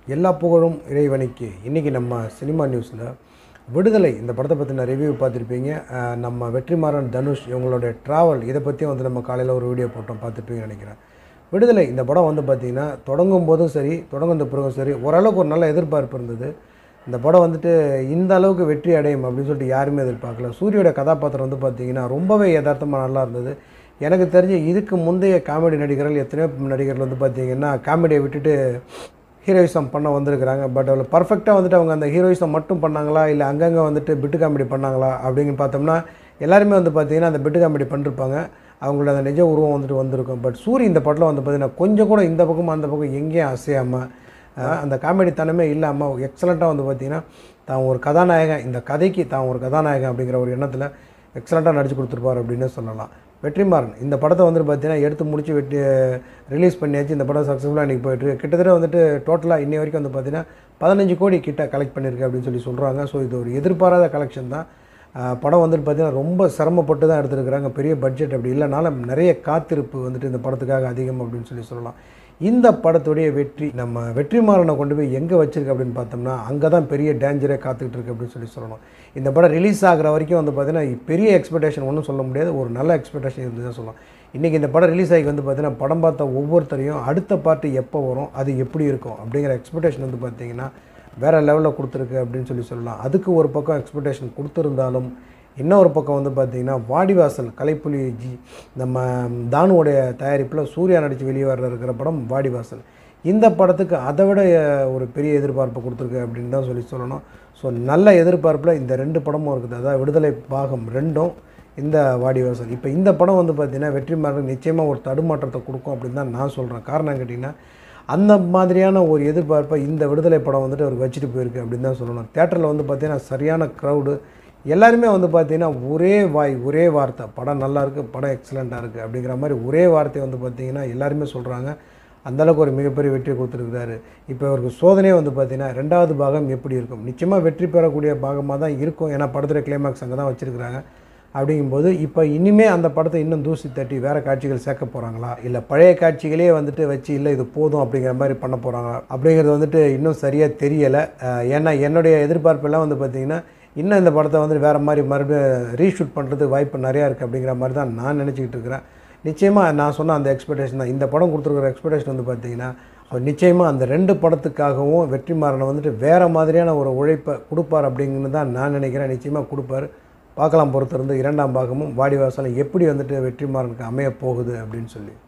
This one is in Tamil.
எல்லா புகழும் இறைவனுக்கு இன்றைக்கி நம்ம சினிமா நியூஸில் விடுதலை இந்த படத்தை பற்றின ரிவ்யூ பார்த்துருப்பீங்க அஹ் நம்ம வெற்றிமாறன் தனுஷ் இவங்களுடைய ட்ராவல் இதை பற்றியும் வந்து நம்ம காலையில் ஒரு வீடியோ போட்டோம் பார்த்துருப்பீங்கன்னு நினைக்கிறேன் விடுதலை இந்த படம் வந்து பார்த்திங்கன்னா தொடங்கும் போதும் சரி தொடங்குந்த பிறகும் சரி ஓரளவுக்கு ஒரு நல்ல எதிர்பார்ப்பு இருந்தது இந்த படம் வந்துட்டு இந்த அளவுக்கு வெற்றி அடையும் அப்படின்னு சொல்லிட்டு யாருமே எதிர்பார்க்கல சூரியோட கதாபாத்திரம் வந்து பார்த்திங்கன்னா ரொம்பவே யதார்த்தமாக நல்லா இருந்தது எனக்கு தெரிஞ்சு இதுக்கு முந்தைய காமெடி நடிகர்கள் எத்தனையோ நடிகர்கள் வந்து பார்த்திங்கன்னா காமெடியை விட்டுட்டு ஹீரோயிசம் பண்ண வந்திருக்கிறாங்க பட் அதில் பர்ஃபெக்டாக வந்துட்டு அவங்க அந்த ஹீரோயிசம் மட்டும் பண்ணாங்களா இல்லை அங்கங்கே வந்துட்டு பிட்டு காமெடி பண்ணாங்களா அப்படின்னு பார்த்தோம்னா எல்லாருமே வந்து பார்த்திங்கன்னா அந்த பிட்டு காமெடி பண்ணிருப்பாங்க அவங்களோட அந்த நிஜ உருவம் வந்துட்டு வந்திருக்கும் பட் சூரி இந்த படத்தில் வந்து பார்த்திங்கன்னா கொஞ்சம் கூட இந்த பக்கம் அந்த பக்கம் எங்கேயும் அசையாமல் அஹ் அந்த காமெடி தனமே இல்லாமல் எக்ஸலண்ட்டாக வந்து பார்த்திங்கன்னா தான் ஒரு கதாநாயகன் இந்த கதைக்கு தான் ஒரு கதாநாயகன் அப்படிங்கிற ஒரு எண்ணத்தில் எக்ஸலண்ட்டாக நடிச்சு கொடுத்துருப்பார் அப்படின்னு சொல்லலாம் வெற்றிமாறன் இந்த படத்தை வந்துட்டு பார்த்தீங்கன்னா எடுத்து முடிச்சு வெட்டி ரிலீஸ் பண்ணியாச்சு இந்த படம் சக்ஸஸ்ஃபுல்லாக இன்றைக்கி போயிட்டு கிட்டத்தட்ட வந்துட்டு டோட்டலாக இன்னி வரைக்கும் வந்து பார்த்தீங்கன்னா பதினஞ்சு கோடி கிட்ட கலெக்ட் பண்ணியிருக்கு அப்படின்னு சொல்லி சொல்கிறாங்க ஸோ இது ஒரு எதிர்பாராத கலெக்ஷன் தான் அஹ் படம் வந்துட்டு பார்த்தீங்கன்னா ரொம்ப சிரமப்பட்டு தான் எடுத்துருக்குறாங்க பெரிய பட்ஜெட் அப்படி இல்லைனாலும் நிறைய காத்திருப்பு வந்துட்டு இந்த படத்துக்காக அதிகம் அப்படின்னு சொல்லி சொல்லலாம் இந்த படத்துடைய வெற்றி நம்ம வெற்றிமாறனை கொண்டு போய் எங்கே வச்சிருக்கு அப்படின்னு பார்த்தோம்னா அங்கே தான் பெரிய டேஞ்சரே காத்துக்கிட்டு இருக்கு அப்படின்னு சொல்லி சொல்லணும் இந்த படம் ரிலீஸ் ஆகிற வரைக்கும் வந்து பார்த்தீங்கன்னா பெரிய எக்ஸ்பெக்டேஷன் ஒன்றும் சொல்ல முடியாது ஒரு நல்ல எக்ஸ்பெக்டேஷன் இருந்து தான் சொல்லலாம் இன்றைக்கி இந்த படம் ரிலீஸ் ஆகி வந்து பார்த்தீங்கன்னா படம் பார்த்த ஒவ்வொருத்தரையும் அடுத்த பார்ட்டு எப்போ வரும் அது எப்படி இருக்கும் அப்படிங்கிற எக்ஸ்பெக்டேஷன் வந்து பார்த்தீங்கன்னா வேறு லெவலில் கொடுத்துருக்கு அப்படின்னு சொல்லி சொல்லலாம் அதுக்கு ஒரு பக்கம் எக்ஸ்பெக்டேஷன் கொடுத்துருந்தாலும் இன்னொரு பக்கம் வந்து பார்த்திங்கன்னா வாடிவாசல் கலைப்புலி ஜி நம்ம தானுவோடைய தயாரிப்பில் சூர்யா நடித்து வெளியே வர இருக்கிற படம் வாடிவாசல் இந்த படத்துக்கு அதை விட அஹ், ஒரு பெரிய எதிர்பார்ப்பு கொடுத்துருக்கு அப்படின்னு தான் சொல்லி சொல்லணும் ஸோ நல்ல எதிர்பார்ப்பில் இந்த ரெண்டு படமும் இருக்குது அதாவது விடுதலை பாகம் ரெண்டும் இந்த வாடிவாசல் இப்போ இந்த படம் வந்து பார்த்திங்கன்னா வெற்றிமாறன் நிச்சயமாக ஒரு தடுமாற்றத்தை கொடுக்கும் அப்படின்னு தான் நான் சொல்கிறேன் காரணம் கேட்டிங்கன்னா அந்த மாதிரியான ஒரு எதிர்பார்ப்பை இந்த விடுதலை படம் வந்துட்டு அவருக்கு வச்சுட்டு போயிருக்கு அப்படின்னு தான் சொல்லணும் தேட்டரில் வந்து பார்த்திங்கன்னா சரியான க்ரௌடு எல்லாருமே வந்து பார்த்திங்கன்னா ஒரே வாய் ஒரே வார்த்தை படம் நல்லா இருக்குது படம் எக்ஸலண்ட்டாக இருக்குது அப்படிங்கிற மாதிரி ஒரே வார்த்தை வந்து பார்த்திங்கன்னா எல்லாருமே சொல்கிறாங்க அந்தளவுக்கு ஒரு மிகப்பெரிய வெற்றி கொடுத்துருக்காரு இப்போ அவருக்கு சோதனையே வந்து பார்த்திங்கன்னா ரெண்டாவது பாகம் எப்படி இருக்கும் நிச்சயமாக வெற்றி பெறக்கூடிய பாகமாக தான் இருக்கும் ஏன்னா படத்துடைய கிளைமாக்ஸ் அங்கே தான் வச்சுருக்கிறாங்க அப்படிங்கும்போது இப்போ இனிமே அந்த படத்தை இன்னும் தூசி தட்டி வேறு காட்சிகள் சேர்க்க போகிறாங்களா இல்லை பழைய காட்சிகளே வந்துட்டு வச்சு இல்லை இது போதும் அப்படிங்கிற மாதிரி பண்ண போகிறாங்களா அப்படிங்கிறது வந்துட்டு இன்னும் சரியாக தெரியலை அஹ் ஏன்னா என்னுடைய எதிர்பார்ப்பெல்லாம் வந்து பார்த்திங்கன்னா இன்னும் இந்த படத்தை வந்து வேறு மாதிரி மறுபடியும் ரீஷூட் பண்ணுறதுக்கு வாய்ப்பு நிறையா இருக்குது அப்படிங்கிற மாதிரி தான் நான் நினச்சிக்கிட்டு இருக்கிறேன் நிச்சயமாக நான் சொன்ன அந்த எக்ஸ்பெக்டேஷன் தான் இந்த படம் கொடுத்துருக்குற எக்ஸ்பெக்டேஷன் வந்து பார்த்திங்கன்னா அவர் நிச்சயமாக அந்த ரெண்டு படத்துக்காகவும் வெற்றிமாறனை வந்துட்டு வேறு மாதிரியான ஒரு உழைப்பை கொடுப்பார் அப்படிங்கிறது தான் நான் நினைக்கிறேன் நிச்சயமாக கொடுப்பார் பார்க்கலாம் பொறுத்திருந்து இரண்டாம் பாகமும் வாடிவாசலும் எப்படி வந்துட்டு வெற்றிமாறனுக்கு அமைய போகுது அப்படின்னு சொல்லி